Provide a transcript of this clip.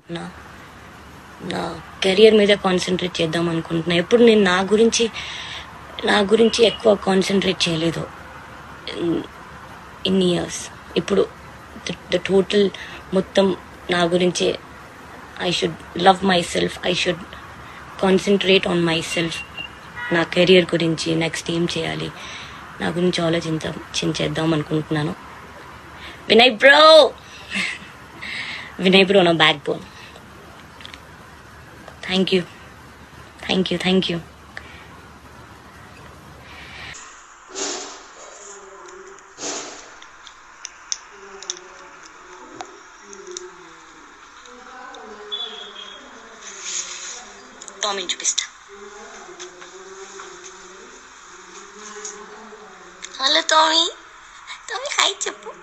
నా నా కెరియర్ మీద కాన్సన్ట్రేట్ చేద్దాం అనుకుంటున్నా ఎప్పుడు నేను నా గురించి నా గురించి ఎక్కువ కాన్సన్ట్రేట్ చేయలేదు ఇన్ ఇయర్స్ ఇప్పుడు ద టోటల్ మొత్తం నా గురించి I should love myself I should concentrate on myself నా కెరియర్ గురించి నెక్స్ట్ ఏం చేయాలి నా గురించి ఆలోచించేద్దాం అనుకుంటున్నాను వినయ్ బ్రో వినయ్ బ్రో నా backbone thank you thank you thank you టామీని చూపిస్తా హలో టామీ టామీ హాయ్ చెప్పు